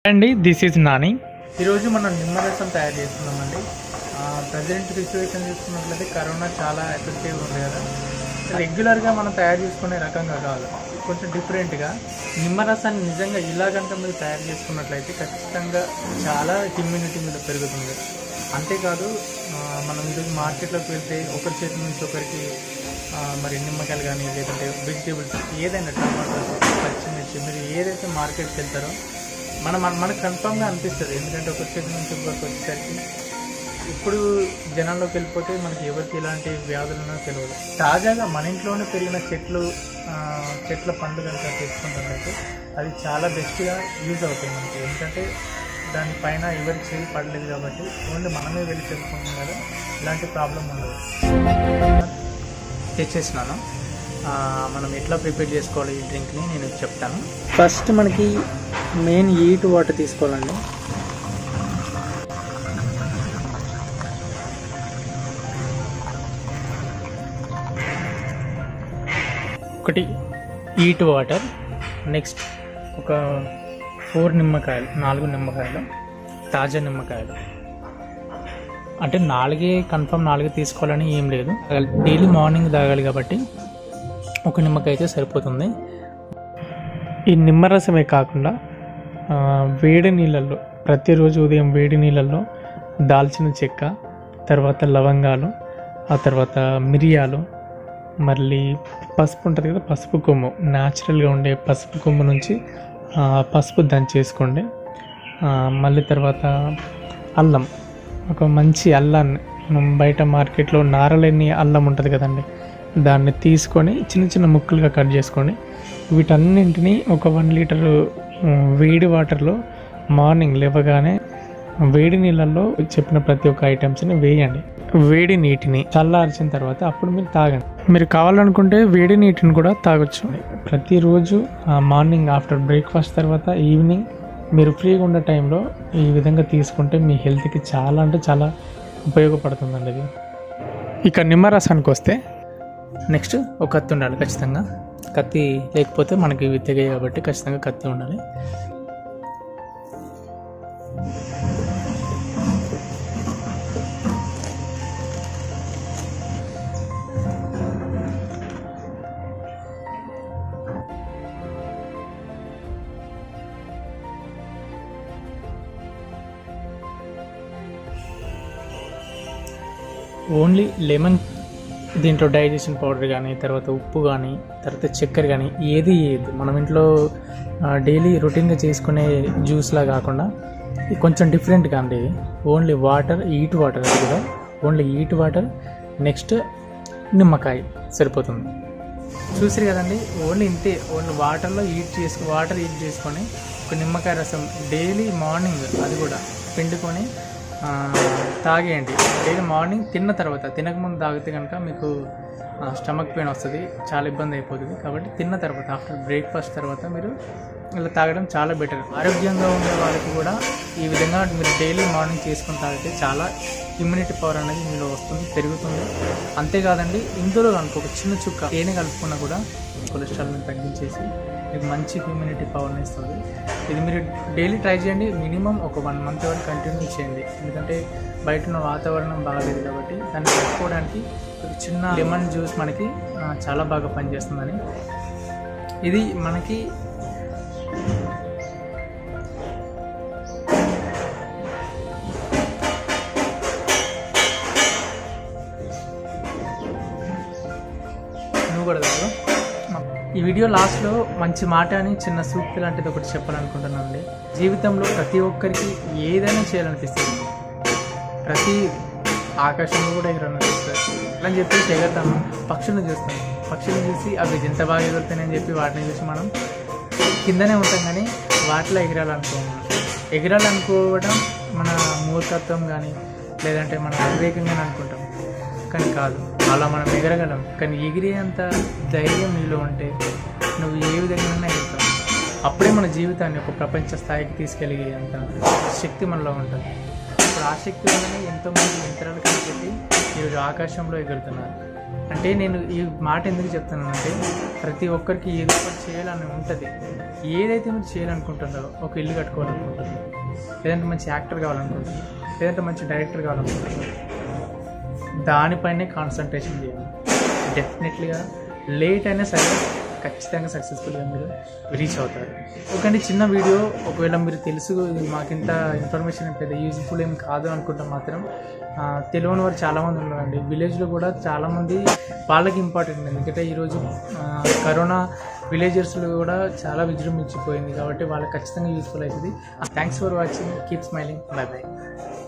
అండి this is Nani ఈరోజు మనం నిమ్మరసం తయారు చేస్తున్నామండి ప్రజెంట్ సిచ్యువేషన్ చూసుకున్నట్లయితే కరోనా చాలా ఎఫెక్టివ్గా ఉంది కదా రెగ్యులర్గా మనం తయారు చేసుకునే రకంగా కాదు కొంచెం డిఫరెంట్గా నిమ్మరసాన్ని నిజంగా ఇలా కనుక మీరు తయారు చేసుకున్నట్లయితే ఖచ్చితంగా చాలా ఇమ్యూనిటీ మీద పెరుగుతుంది అంతేకాదు ఆ, మనం ఈరోజు మార్కెట్లోకి వెళ్తే ఒకరి చేతి నుంచి ఒకరికి ఆ, మరి నిమ్మకాయలు కానీ లేదంటే వెజిటేబుల్స్ ఏదైనా టమాటోస్ పచ్చిమిర్చి మీరు ఏదైతే మార్కెట్కి వెళ్తారో మనం మన- మనకు కన్ఫామ్గా అనిపిస్తుంది ఎందుకంటే ఒక చేతి నుంచి ఇంకొకరికి వచ్చేసరికి ఇప్పుడు జనాల్లోకి వెళ్ళిపోతే మనకి ఎవరికి ఎలాంటి వ్యాధులు ఉన్నాయో తెలియదు తాజాగా మన ఇంట్లోనే పెరిగిన చెట్లు ఆ, చెట్ల పండ్లు కనుక తెచ్చుకుంటున్నట్టు అది చాలా బెస్ట్గా యూజ్ అవుతాయి మనకి ఎందుకంటే దానిపైన ఎవరి చేయి పడలేదు కాబట్టి ఓన్లీ మనమే వెళ్ళి తెలుసుకుంటాం కదా ఇలాంటి ప్రాబ్లం ఉండదు తెచ్చేసినాను ఆ, మనం ఎట్లా ప్రిపేర్ చేసుకోవాలి ఈ డ్రింక్ని నేను చెప్తాను ఫస్ట్ మనకి మెయిన్ ఈట్ వాటర్ తీసుకోవాలండి ఒకటి ఈట్ వాటర్ నెక్స్ట్ ఒక ఫోర్ నిమ్మకాయలు నాలుగు నిమ్మకాయలు తాజా నిమ్మకాయలు అంటే నాలుగే కన్ఫర్మ్ నాలుగే తీసుకోవాలని ఏం లేదు డైలీ మార్నింగ్ తాగాలి కాబట్టి ఒక నిమ్మకాయ అయితే సరిపోతుంది ఈ నిమ్మరసమే కాకుండా ఆ, వేడి నీళ్ళల్లో ప్రతిరోజు ఉదయం వేడి నీళ్ళల్లో దాల్చిన చెక్క తర్వాత లవంగాలు ఆ తర్వాత మిరియాలు మళ్ళీ పసుపు ఉంటుంది కదా పసుపు కొమ్ము న్యాచురల్గా ఉండే పసుపు కొమ్ము నుంచి ఆ, పసుపు దంచేసుకోండి ఆ, మళ్ళీ తర్వాత అల్లం ఒక మంచి అల్లాన్ని మనం బయట మార్కెట్లో నారలేని అల్లం ఉంటుంది కదండి దాన్ని తీసుకొని చిన్న చిన్న ముక్కలుగా కట్ చేసుకొని వీటన్నింటినీ ఒక వన్ లీటరు ఉమ్, వేడి వాటర్లో మార్నింగ్ లేవగానే వేడి నీళ్ళల్లో చెప్పిన ప్రతి ఒక్క ఐటమ్స్ని వేయండి వేడి నీటిని చల్లార్చిన తర్వాత అప్పుడు మీరు తాగండి మీరు కావాలనుకుంటే వేడి నీటిని కూడా తాగొచ్చు ప్రతిరోజు మార్నింగ్ ఆఫ్టర్ బ్రేక్ఫాస్ట్ తర్వాత ఈవినింగ్ మీరు ఫ్రీగా ఉండే టైంలో ఈ విధంగా తీసుకుంటే మీ హెల్త్కి చాలా అంటే చాలా ఉపయోగపడుతుందండి ఇది ఇక నిమ్మరసానికి వస్తే నెక్స్ట్ ఒక కత్తి ఉండాలి ఖచ్చితంగా కత్తి లేకపోతే మనకి ఇవి తెగాయి కాబట్టి ఖచ్చితంగా కత్తి ఉండాలి ఓన్లీ లెమన్ దీంట్లో డైజెషన్ పౌడర్ కానీ తర్వాత ఉప్పు కానీ తర్వాత చక్కెర కానీ ఏది ఏది మనం ఇంట్లో డైలీ రొటీన్గా చేసుకునే జ్యూస్లా కాకుండా ఇది కొంచెం డిఫరెంట్గా అండి ఇది ఓన్లీ వాటర్ ఈట్ వాటర్ అది కూడా ఓన్లీ ఈట్ వాటర్ నెక్స్ట్ నిమ్మకాయ సరిపోతుంది చూసారు కదండి ఓన్లీ ఇంతే ఓన్లీ వాటర్లో ఈట్ చేసుకు వాటర్ ఈట్ చేసుకొని ఒక నిమ్మకాయ రసం డైలీ మార్నింగ్ అది కూడా పిండుకొని ఆ, తాగేయండి డైలీ మార్నింగ్ తిన్న తర్వాత తినకముందు తాగితే కనుక మీకు స్టమక్ పెయిన్ వస్తుంది చాలా ఇబ్బంది అయిపోతుంది కాబట్టి తిన్న తర్వాత ఆఫ్టర్ బ్రేక్ఫాస్ట్ తర్వాత మీరు ఇలా తాగడం చాలా బెటర్ ఆరోగ్యంగా ఉండే వాళ్ళకి కూడా ఈ విధంగా మీరు డైలీ మార్నింగ్ చేసుకుని తాగితే చాలా ఇమ్యూనిటీ పవర్ అనేది మీలో వస్తుంది పెరుగుతుంది అంతేకాదండి ఇందులో కనుక ఒక చిన్న చుక్క తేనె కలుపుకున్నా కూడా కొలెస్ట్రాల్ని తగ్గించేసి మీకు మంచి ఇమ్యూనిటీ పవర్ని ఇస్తుంది ఇది మీరు డైలీ ట్రై చేయండి మినిమం ఒక వన్ మంత్ వరకు కంటిన్యూ చేయండి ఎందుకంటే బయట ఉన్న వాతావరణం బాగాలేదు కాబట్టి దాన్ని తట్టుకోవడానికి ఒక చిన్న లెమన్ జ్యూస్ మనకి ఆ, చాలా బాగా పనిచేస్తుందని ఇది మనకి నువ్వు కూడా తాగు. ఈ వీడియో లాస్ట్లో మంచి మాట అని చిన్న సూక్తి లాంటిది ఒకటి చెప్పాలనుకుంటున్నాను అండి జీవితంలో ప్రతి ఒక్కరికి ఏదైనా చేయాలనిపిస్తుంది ప్రతి ఆకాశంలో కూడా ఎగరాలనిపిస్తుంది అని చెప్పి ఎగరతాము పక్షులను చూస్తాం పక్షులను చూసి అవి ఎంత బాగా ఎగురుతాయని చెప్పి వాటిని చూసి మనం కిందనే ఉంటాం కానీ వాటిలో ఎగరాలనుకోము ఎగరాలనుకోవడం మన మూర్ఖత్వం కానీ లేదంటే మన అవివేకంగానే అనుకుంటాం కానీ కాదు అలా మనం ఎగరగలం కానీ ఎగిరేంత ధైర్యం నీలో ఉంటే నువ్వు ఏ విధంగా ఎగురుతావు అప్పుడే మన జీవితాన్ని ఒక ప్రపంచ స్థాయికి తీసుకెళ్ళగేంత శక్తి మనలో ఉంటుంది ఇప్పుడు ఆ శక్తి వల్లనే ఎంతోమంది యంత్రాలు కనిపెట్టి ఈరోజు ఆకాశంలో ఎగురుతున్నారు అంటే నేను ఈ మాట ఎందుకు చెప్తున్నానంటే ప్రతి ఒక్కరికి ఏదో ఒకటి చేయాలని ఉంటుంది ఏదైతే మీరు చేయాలనుకుంటున్నారో ఒక ఇల్లు కట్టుకోవాలనుకుంటున్నారు లేదంటే మంచి యాక్టర్ కావాలనుకుంటున్నారు లేదంటే మంచి డైరెక్టర్ కావాలనుకుంటున్నారు దానిపైనే కాన్సన్ట్రేషన్ చేయాలి డెఫినెట్లీగా లేట్ అయినా సరే ఖచ్చితంగా సక్సెస్ఫుల్గా మీరు రీచ్ అవుతారు ఒకటి చిన్న వీడియో ఒకవేళ మీరు తెలుసు ఇది మాకింత ఇన్ఫర్మేషన్ పెద్ద యూజ్ఫుల్ ఏం కాదు అనుకుంటే మాత్రం ఆ, తెలియని వారు చాలామంది ఉన్నారండి విలేజ్లో కూడా చాలామంది వాళ్ళకి ఇంపార్టెంట్ ఎందుకంటే ఈరోజు ఆ, కరోనా విలేజర్స్లో కూడా చాలా విజృంభించిపోయింది కాబట్టి వాళ్ళకి ఖచ్చితంగా యూస్ఫుల్ అవుతుంది thanks for watching keep smiling bye by